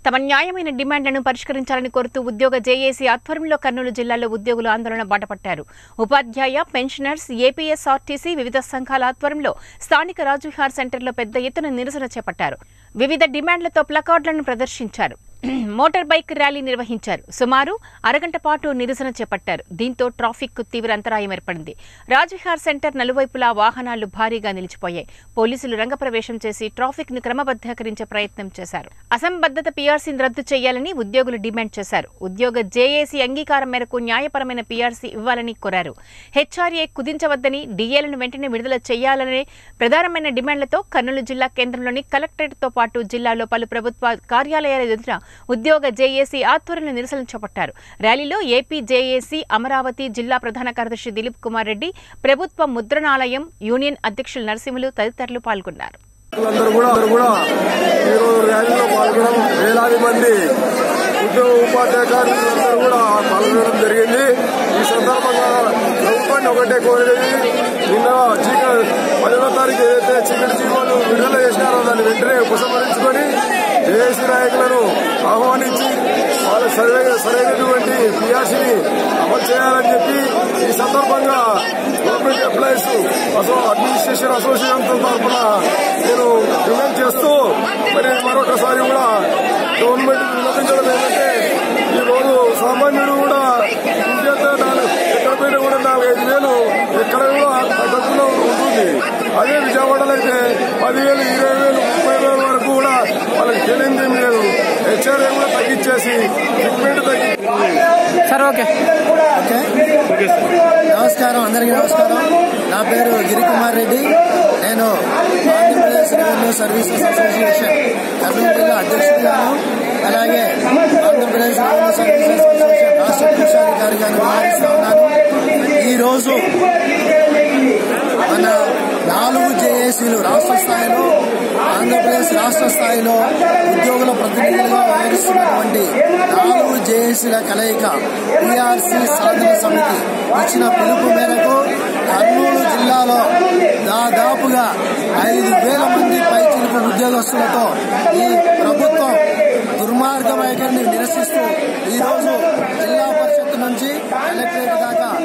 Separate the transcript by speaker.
Speaker 1: తమ న్యాయమైన డిమాండ్లను పరిష్కరించాలని కోరుతూ ఉద్యోగ జేఏసీ ఆధ్వర్యంలో కర్నూలు జిల్లాలో ఉద్యోగులు ఆందోళన బాటపట్టారు ఉపాధ్యాయ పెన్షనర్స్ ఏపీఎస్ఆర్టీసీ వివిధ సంఘాల ఆధ్వర్యంలో స్థానిక రాజువిహార్ సెంటర్లో పెద్ద ఎత్తున నిరసన చేపట్టారు వివిధ డిమాండ్లతో ప్లకార్డులను ప్రదర్శించారు మోటార్ బైక్ ర్యాలీ నిర్వహించారు సుమారు అరగంట పాటు నిరసన చేపట్టారు దీంతో ట్రాఫిక్ తీవ్ర అంతరాయం ఏర్పడింది రాజ్విహార్ సెంటర్ నలువైపులా వాహనాలు భారీగా నిలిచిపోయాయి పోలీసులు రంగప్రవేశం చేసి ట్రాఫిక్ ను క్రమబద్ధీకరించే ప్రయత్నం చేశారు అసంబద్ధత పీఆర్సీని రద్దు చేయాలని ఉద్యోగులు డిమాండ్ చేశారు ఉద్యోగ జేఏసీ అంగీకారం మేరకు న్యాయపరమైన పీఆర్సీ ఇవ్వాలని కోరారు హెచ్ఆర్ఏ కుదించవద్దని డీఏలను వెంటనే విడుదల చేయాలనే ప్రధానమైన డిమాండ్లతో కర్నూలు జిల్లా కేంద్రంలోని కలెక్టరేట్తో పాటు జిల్లాలో పలు ప్రభుత్వ కార్యాలయాల ఎదుట ఉద్యోగ జేఏసీ ఆధ్వర్యంలో నిరసన చేపట్టారు ర్యాలీలో ఏపీ జేఏసీ అమరావతి జిల్లా ప్రధాన కార్యదర్శి దిలీప్ కుమార్ రెడ్డి ప్రభుత్వ ముద్రణాలయం యూనియన్ అధ్యక్షులు నరసింహులు తదితరులు పాల్గొన్నారు
Speaker 2: అందరూ కూడా అందరూ కూడా ఈరోజు ర్యాలీలో పాల్గొనడం వేలాది మంది ఉద్యోగ ఉపాధ్యాయ కార్మికులందరూ కూడా పాల్గొనడం జరిగింది ఈ సందర్భంగా ప్రభుత్వాన్ని ఒకటే కోరేది నిన్న చీక పదవ తారీఖు ఏదైతే చీకటి జీవాలు విడుదల చేసినారో దాన్ని వెంటనే ఉపసంహరించుకొని జేఏసీ నాయకులను ఆహ్వానించి వాళ్ళ సరైన సరైనటువంటి పిఆర్సీని అమలు చేయాలని చెప్పి ఈ సందర్భంగా గవర్నమెంట్ ఎంప్లాయీస్ అసో అడ్మినిస్ట్రేషన్ అసోసియేషన్ తరఫున నేను డిమాండ్ చేస్తూ మరి మరొకసారి కూడా గవర్నమెంట్ విన్నపించడం ఏంటంటే ఈ రోజు సామాన్యుడు కూడా ఇంకేత నాలుగు ఎక్కడ పోయినా కూడా నాలుగైదు వేలు ఎక్కడ కూడా తగ్గకుండా ఉంటుంది అదే విజయవాడలో అయితే పదివేలు ఇరవై వేలు ముప్పై వేల వరకు కూడా వాళ్ళకి తెలియదేం లేదు హెచ్ఆర్ఏ కూడా తగ్గించేసి ట్రీట్మెంట్ తగ్గి
Speaker 3: సార్ ఓకే
Speaker 4: ఓకే నమస్కారం అందరికీ నమస్కారం నా పేరు గిరికుమార్ రెడ్డి నేను Andhra Pradesh revenue services association Kurnool జిల్లా అధ్యక్షుడిగాను అలాగే ఆంధ్రప్రదేశ్ రెవెన్యూ సర్వీసెస్ అసోసియేషన్ రాష్ట్ర కోశాధికారిగా వ్యవహరిస్తా ఉన్నాను ఈరోజు మన నాలుగు జేఏసీలు రాష్ట్ర స్థాయిలో ఆంధ్రప్రదేశ్ రాష్ట్ర స్థాయిలో ఉద్యోగుల ప్రతినిధులుగా వ్యవహరిస్తున్నటువంటి నాలుగు జేఏసీల కలయిక పిఆర్సీ సాధన సమితి ఇచ్చిన పిలుపు మేరకు కర్నూలు జిల్లాలో దాదాపుగా ఐదు వేల మంది పైచిలుకు ఉద్యోగస్తులతో ఈ ప్రభుత్వం దుర్మార్గ వైఖరిని నిరసిస్తూ ఈరోజు జిల్లా పరిషత్ నుంచి కలెక్టరేట్ దాకా